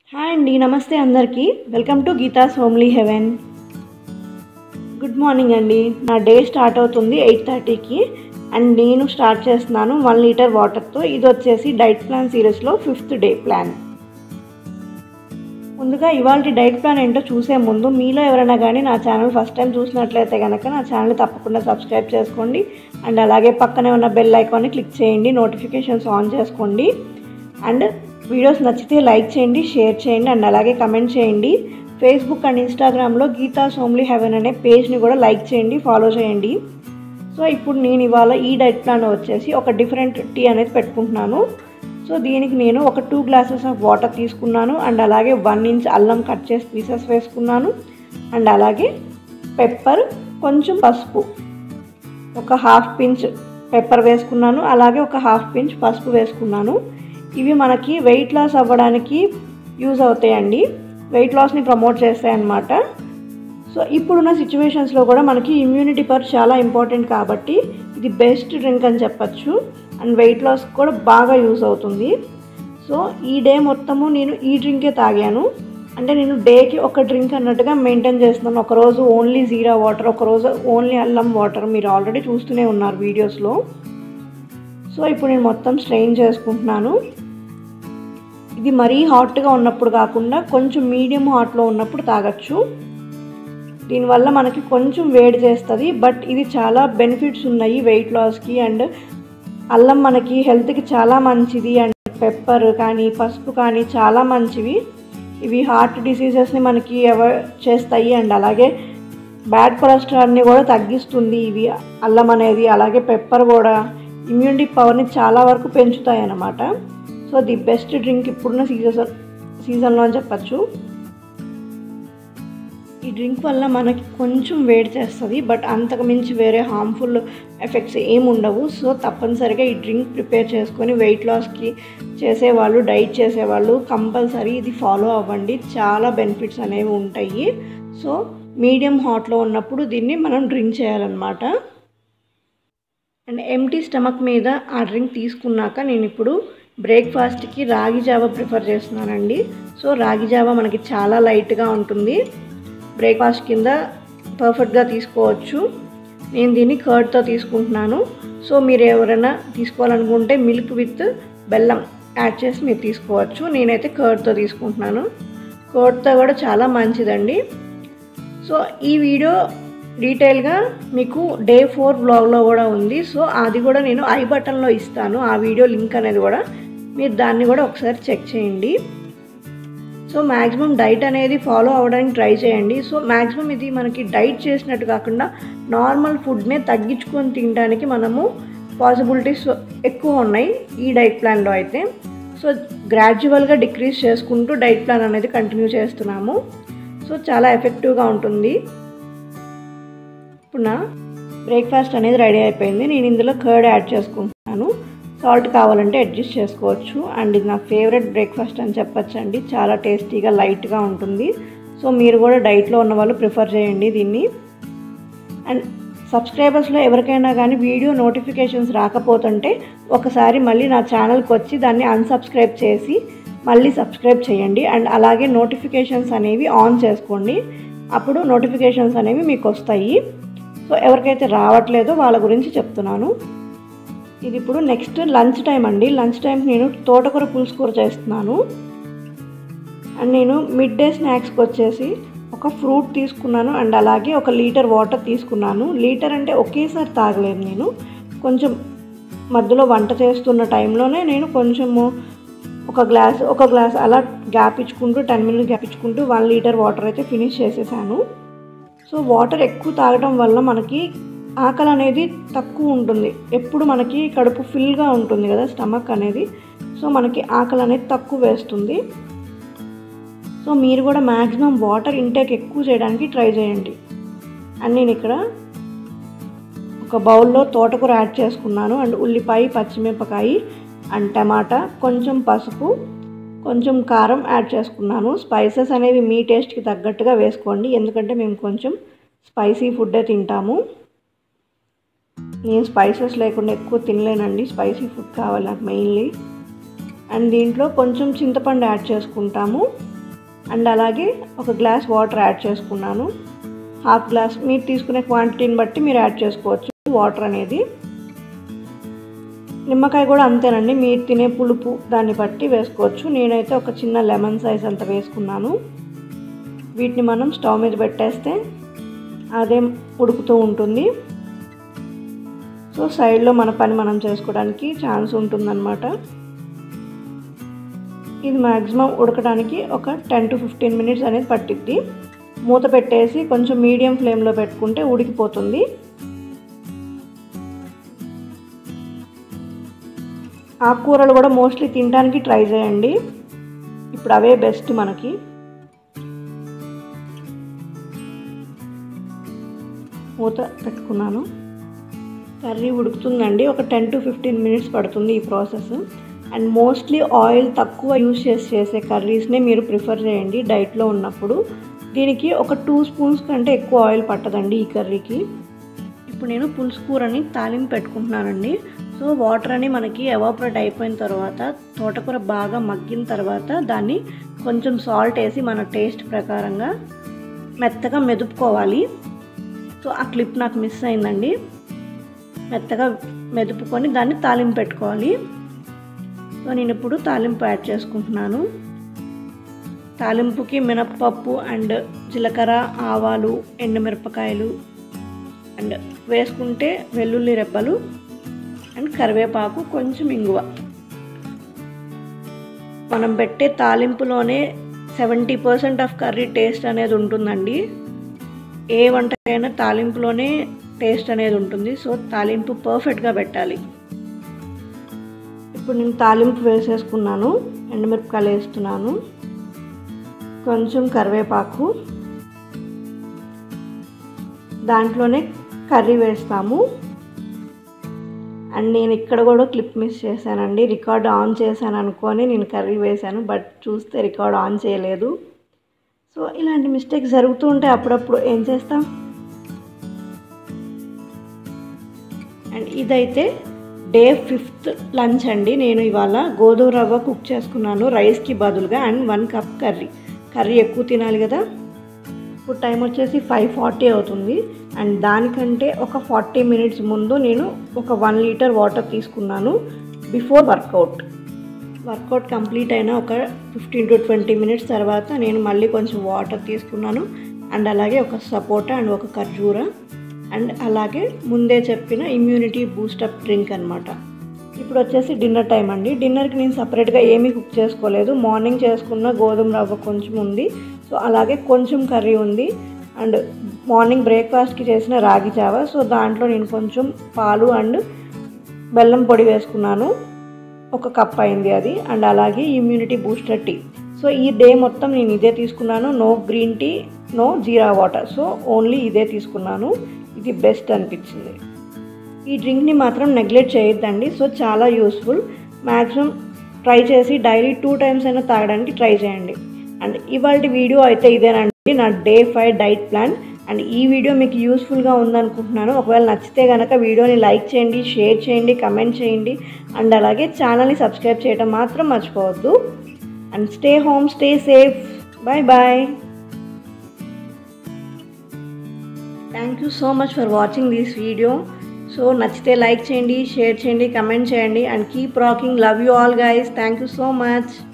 hi అండి నమస్తే అందరికీ welcome to Geetha's homely heaven good morning అండి నా డే స్టార్ట్ అవుతుంది ఎయిట్ థర్టీకి అండ్ నేను స్టార్ట్ చేస్తున్నాను వన్ లీటర్ వాటర్తో ఇది వచ్చేసి డైట్ ప్లాన్ సిరీస్లో ఫిఫ్త్ డే ప్లాన్ ముందుగా ఇవాళ డైట్ ప్లాన్ ఏంటో చూసే ముందు మీలో ఎవరైనా కానీ నా ఛానల్ ఫస్ట్ టైం చూసినట్లయితే కనుక నా ఛానల్ తప్పకుండా సబ్స్క్రైబ్ చేసుకోండి అండ్ అలాగే పక్కనే ఉన్న బెల్ ఐకాన్ని క్లిక్ చేయండి నోటిఫికేషన్స్ ఆన్ చేసుకోండి అండ్ వీడియోస్ నచ్చితే లైక్ చేయండి షేర్ చేయండి అండ్ అలాగే కమెంట్ చేయండి ఫేస్బుక్ అండ్ ఇన్స్టాగ్రామ్లో గీతా సోమ్లీ హెవెన్ అనే పేజ్ని కూడా లైక్ చేయండి ఫాలో చేయండి సో ఇప్పుడు నేను ఇవాళ ఈ డైట్ ప్లాన్ వచ్చేసి ఒక డిఫరెంట్ టీ అనేది పెట్టుకుంటున్నాను సో దీనికి నేను ఒక టూ గ్లాసెస్ ఆఫ్ వాటర్ తీసుకున్నాను అండ్ అలాగే వన్ ఇంచ్ అల్లం కట్ చేసి పీసెస్ వేసుకున్నాను అండ్ అలాగే పెప్పర్ కొంచెం పసుపు ఒక హాఫ్ పించ్ పెప్పర్ వేసుకున్నాను అలాగే ఒక హాఫ్ పించ్ పసుపు వేసుకున్నాను ఇవి మనకి వెయిట్ లాస్ అవ్వడానికి యూజ్ అవుతాయండి వెయిట్ లాస్ని ప్రమోట్ చేస్తాయన్నమాట సో ఇప్పుడున్న సిచ్యువేషన్స్లో కూడా మనకి ఇమ్యూనిటీ పవర్ చాలా ఇంపార్టెంట్ కాబట్టి ఇది బెస్ట్ డ్రింక్ అని చెప్పచ్చు అండ్ వెయిట్ లాస్ కూడా బాగా యూజ్ అవుతుంది సో ఈ డే మొత్తము నేను ఈ డ్రింకే తాగాను అంటే నేను డేకి ఒక డ్రింక్ అన్నట్టుగా మెయింటైన్ చేస్తున్నాను ఒకరోజు ఓన్లీ జీరా వాటర్ ఒకరోజు ఓన్లీ అల్లం వాటర్ మీరు ఆల్రెడీ చూస్తూనే ఉన్నారు వీడియోస్లో సో ఇప్పుడు నేను మొత్తం స్ట్రెయిన్ చేసుకుంటున్నాను ఇది మరీ హాట్గా ఉన్నప్పుడు కాకుండా కొంచెం మీడియం హాట్లో ఉన్నప్పుడు తాగొచ్చు దీనివల్ల మనకి కొంచెం వేడి చేస్తుంది బట్ ఇది చాలా బెనిఫిట్స్ ఉన్నాయి వెయిట్ లాస్కి అండ్ అల్లం మనకి హెల్త్కి చాలా మంచిది అండ్ పెప్పర్ కానీ పసుపు కానీ చాలా మంచివి ఇవి హార్ట్ డిసీజెస్ని మనకి అవాయిడ్ చేస్తాయి అండ్ అలాగే బ్యాడ్ కొలెస్ట్రాల్ని కూడా తగ్గిస్తుంది ఇవి అల్లం అనేది అలాగే పెప్పర్ కూడా ఇమ్యూనిటీ పవర్ని చాలా వరకు పెంచుతాయి అన్నమాట సో ది బెస్ట్ డ్రింక్ ఇప్పుడున్న సీజన్ సీజన్లో అని చెప్పచ్చు ఈ డ్రింక్ వల్ల మనకి కొంచెం వేడి చేస్తుంది బట్ అంతకు మించి వేరే హార్మ్ఫుల్ ఎఫెక్ట్స్ ఏమి ఉండవు సో తప్పనిసరిగా ఈ డ్రింక్ ప్రిపేర్ చేసుకొని వెయిట్ లాస్కి చేసేవాళ్ళు డైట్ చేసేవాళ్ళు కంపల్సరీ ఇది ఫాలో అవ్వండి చాలా బెనిఫిట్స్ అనేవి ఉంటాయి సో మీడియం హాట్లో ఉన్నప్పుడు దీన్ని మనం డ్రింక్ చేయాలన్నమాట అండ్ ఎంటీ స్టమక్ మీద ఆ డ్రింక్ తీసుకున్నాక నేను ఇప్పుడు బ్రేక్ఫాస్ట్కి రాగి జావా ప్రిఫర్ చేస్తున్నానండి సో రాగి జావా మనకి చాలా లైట్గా ఉంటుంది బ్రేక్ఫాస్ట్ కింద పర్ఫెక్ట్గా తీసుకోవచ్చు నేను దీన్ని కర్డ్తో తీసుకుంటున్నాను సో మీరు ఎవరైనా తీసుకోవాలనుకుంటే మిల్క్ విత్ బెల్లం యాడ్ చేసి మీరు తీసుకోవచ్చు నేనైతే కర్డ్తో తీసుకుంటున్నాను కర్డ్తో కూడా చాలా మంచిదండి సో ఈ వీడియో డీటెయిల్గా మీకు డే ఫోర్ బ్లాగ్లో కూడా ఉంది సో అది కూడా నేను ఐ బటన్లో ఇస్తాను ఆ వీడియో లింక్ అనేది కూడా మీరు దాన్ని కూడా ఒకసారి చెక్ చేయండి సో మ్యాక్సిమం డైట్ అనేది ఫాలో అవ్వడానికి ట్రై చేయండి సో మ్యాక్సిమం ఇది మనకి డైట్ చేసినట్టు కాకుండా నార్మల్ ఫుడ్నే తగ్గించుకొని తినడానికి మనము పాసిబిలిటీస్ ఎక్కువ ఉన్నాయి ఈ డైట్ ప్లాన్లో అయితే సో గ్రాడ్యువల్గా డిక్రీజ్ చేసుకుంటూ డైట్ ప్లాన్ అనేది కంటిన్యూ చేస్తున్నాము సో చాలా ఎఫెక్టివ్గా ఉంటుంది ఇప్పుడు నా బ్రేక్ఫాస్ట్ అనేది రెడీ అయిపోయింది నేను ఇందులో కర్డ్ యాడ్ చేసుకుంటున్నాను సాల్ట్ కావాలంటే అడ్జస్ట్ చేసుకోవచ్చు అండ్ ఇది నా ఫేవరెట్ బ్రేక్ఫాస్ట్ అని చెప్పచ్చు అండి చాలా టేస్టీగా లైట్గా ఉంటుంది సో మీరు కూడా డైట్లో ఉన్న వాళ్ళు ప్రిఫర్ చేయండి దీన్ని అండ్ సబ్స్క్రైబర్స్లో ఎవరికైనా కానీ వీడియో నోటిఫికేషన్స్ రాకపోతుంటే ఒకసారి మళ్ళీ నా ఛానల్కి వచ్చి దాన్ని అన్సబ్స్క్రైబ్ చేసి మళ్ళీ సబ్స్క్రైబ్ చేయండి అండ్ అలాగే నోటిఫికేషన్స్ అనేవి ఆన్ చేసుకోండి అప్పుడు నోటిఫికేషన్స్ అనేవి మీకు వస్తాయి సో ఎవరికైతే రావట్లేదో వాళ్ళ గురించి చెప్తున్నాను ఇది ఇప్పుడు నెక్స్ట్ లంచ్ టైం అండి లంచ్ టైం నేను తోటకూర పులుసు కూర చేస్తున్నాను అండ్ నేను మిడ్ డే స్నాక్స్కి వచ్చేసి ఒక ఫ్రూట్ తీసుకున్నాను అండ్ అలాగే ఒక లీటర్ వాటర్ తీసుకున్నాను లీటర్ అంటే ఒకేసారి తాగలేదు నేను కొంచెం మధ్యలో వంట చేస్తున్న టైంలోనే నేను కొంచెము ఒక గ్లాస్ ఒక గ్లాస్ అలా గ్యాప్ ఇచ్చుకుంటూ టెన్ మినిట్స్ గ్యాప్ ఇచ్చుకుంటూ వన్ లీటర్ వాటర్ అయితే ఫినిష్ చేసేసాను సో వాటర్ ఎక్కువ తాగడం వల్ల మనకి ఆకలి అనేది తక్కువ ఉంటుంది ఎప్పుడు మనకి కడుపు ఫిల్గా ఉంటుంది కదా స్టమక్ అనేది సో మనకి ఆకలి అనేది తక్కువ వేస్తుంది సో మీరు కూడా మ్యాక్సిమం వాటర్ ఇంటేక్ ఎక్కువ చేయడానికి ట్రై చేయండి అండ్ నేను ఇక్కడ ఒక బౌల్లో తోటకూర యాడ్ చేసుకున్నాను అండ్ ఉల్లిపాయ పచ్చిమిరపకాయ అండ్ టమాటా కొంచెం పసుపు కొంచెం కారం యాడ్ చేసుకున్నాను స్పైసెస్ అనేవి మీ టేస్ట్కి తగ్గట్టుగా వేసుకోండి ఎందుకంటే మేము కొంచెం స్పైసీ ఫుడ్డే తింటాము నేను స్పైసెస్ లేకుండా ఎక్కువ తినలేనండి స్పైసీ ఫుడ్ కావాలి నాకు మెయిన్లీ అండ్ దీంట్లో కొంచెం చింతపండు యాడ్ చేసుకుంటాము అండ్ అలాగే ఒక గ్లాస్ వాటర్ యాడ్ చేసుకున్నాను హాఫ్ గ్లాస్ మీరు తీసుకునే క్వాంటిటీని బట్టి మీరు యాడ్ చేసుకోవచ్చు వాటర్ అనేది నిమ్మకాయ కూడా అంతేనండి మీరు తినే పులుపు దాన్ని బట్టి వేసుకోవచ్చు నేనైతే ఒక చిన్న లెమన్ సైజ్ అంత వేసుకున్నాను వీటిని మనం స్టవ్ మీద పెట్టేస్తే అదే ఉడుకుతూ ఉంటుంది సో సైడ్లో మన పని మనం చేసుకోవడానికి ఛాన్స్ ఉంటుందన్నమాట ఇది మ్యాక్సిమం ఉడకడానికి ఒక టెన్ టు ఫిఫ్టీన్ మినిట్స్ అనేది పట్టిద్ది మూత పెట్టేసి కొంచెం మీడియం ఫ్లేమ్లో పెట్టుకుంటే ఉడికిపోతుంది ఆకుకూరలు కూడా మోస్ట్లీ తినడానికి ట్రై చేయండి ఇప్పుడు అవే బెస్ట్ మనకి మూత పెట్టుకున్నాను కర్రీ ఉడుకుతుందండి ఒక టెన్ టు ఫిఫ్టీన్ మినిట్స్ పడుతుంది ఈ ప్రాసెస్ అండ్ మోస్ట్లీ ఆయిల్ తక్కువ యూస్ చేసి చేసే కర్రీస్నే మీరు ప్రిఫర్ చేయండి డైట్లో ఉన్నప్పుడు దీనికి ఒక టూ స్పూన్స్ కంటే ఎక్కువ ఆయిల్ పట్టదండి ఈ కర్రీకి ఇప్పుడు నేను పులుసు కూరని తాలింపు పెట్టుకుంటున్నానండి సో వాటర్ అని మనకి ఎవాపరేట్ అయిపోయిన తర్వాత తోటకూర బాగా మగ్గిన తర్వాత దాన్ని కొంచెం సాల్ట్ వేసి మన టేస్ట్ ప్రకారంగా మెత్తగా మెదుపుకోవాలి సో ఆ క్లిప్ నాకు మిస్ అయిందండి మెత్తగా మెదుపుకొని దాన్ని తాలింపు పెట్టుకోవాలి సో నేను ఇప్పుడు తాలింపు యాడ్ చేసుకుంటున్నాను తాలింపుకి మినప్పప్పు అండ్ జీలకర్ర ఆవాలు ఎండుమిరపకాయలు అండ్ వేసుకుంటే వెల్లుల్లి రెబ్బలు అండ్ కరివేపాకు కొంచెం ఇంగువ మనం పెట్టే తాలింపులోనే seventy percent of curry taste అనేది ఉంటుందండి ఏ వంటకైనా తాలింపులోనే టేస్ట్ అనేది ఉంటుంది సో తాలింపు పర్ఫెక్ట్గా పెట్టాలి ఇప్పుడు నేను తాలింపు వేసేసుకున్నాను ఎండుమిరపకాయలు వేస్తున్నాను కొంచెం కరివేపాకు దాంట్లోనే కర్రీ వేస్తాము అండ్ నేను ఇక్కడ కూడా క్లిప్ మిస్ చేశానండి రికార్డ్ ఆన్ చేశాను అనుకొని నేను కర్రీ వేశాను బట్ చూస్తే రికార్డ్ ఆన్ చేయలేదు సో ఇలాంటి మిస్టేక్స్ జరుగుతూ ఉంటే అప్పుడప్పుడు ఏం చేస్తాం అండ్ ఇదైతే డే ఫిఫ్త్ లంచ్ అండి నేను ఇవాళ గోధుమ రవ్వ కుక్ చేసుకున్నాను రైస్కి బదులుగా and one cup curry curry ఎక్కువ తినాలి కదా ఇప్పుడు టైం వచ్చేసి ఫైవ్ ఫార్టీ అవుతుంది అండ్ దానికంటే ఒక ఫార్టీ మినిట్స్ ముందు నేను ఒక వన్ లీటర్ వాటర్ తీసుకున్నాను బిఫోర్ వర్కౌట్ వర్కౌట్ కంప్లీట్ అయిన ఒక ఫిఫ్టీన్ టు ట్వంటీ మినిట్స్ తర్వాత నేను మళ్ళీ కొంచెం వాటర్ తీసుకున్నాను అండ్ అలాగే ఒక సపోటా అండ్ ఒక ఖర్జూర అండ్ అలాగే ముందే చెప్పిన ఇమ్యూనిటీ బూస్టప్ డ్రింక్ అనమాట ఇప్పుడు వచ్చేసి డిన్నర్ టైం అండి డిన్నర్కి నేను సపరేట్గా ఏమీ కుక్ చేసుకోలేదు మార్నింగ్ చేసుకున్న గోధుమ రవ్వ కొంచెం ఉంది సో అలాగే కొంచెం కర్రీ ఉంది అండ్ మార్నింగ్ బ్రేక్ఫాస్ట్కి చేసిన రాగి జావ సో దాంట్లో నేను కొంచెం పాలు అండ్ బెల్లం పొడి వేసుకున్నాను ఒక కప్ అయింది అది అండ్ అలాగే ఇమ్యూనిటీ బూస్టర్ టీ సో ఈ డే మొత్తం నేను ఇదే తీసుకున్నాను నో గ్రీన్ టీ నో జీరా వాటర్ సో ఓన్లీ ఇదే తీసుకున్నాను ఇది బెస్ట్ అనిపించింది ఈ డ్రింక్ని మాత్రం నెగ్లెక్ట్ చేయొద్దండి సో చాలా యూస్ఫుల్ మ్యాక్సిమం ట్రై చేసి డైలీ టూ టైమ్స్ అయినా తాగడానికి ట్రై చేయండి అండ్ ఇవాళ వీడియో అయితే ఇదేనండి నా day five diet plan and ఈ వీడియో మీకు యూస్ఫుల్గా ఉందనుకుంటున్నాను ఒకవేళ నచ్చితే కనుక వీడియోని లైక్ చేయండి షేర్ చేయండి కమెంట్ చేయండి అండ్ అలాగే ఛానల్ని సబ్స్క్రైబ్ చేయడం మాత్రం మర్చిపోవద్దు and stay home stay safe bye bye thank you so much for watching this video so నచ్చితే లైక్ చేయండి షేర్ చేయండి కమెంట్ చేయండి and keep rocking love you all guys thank you so much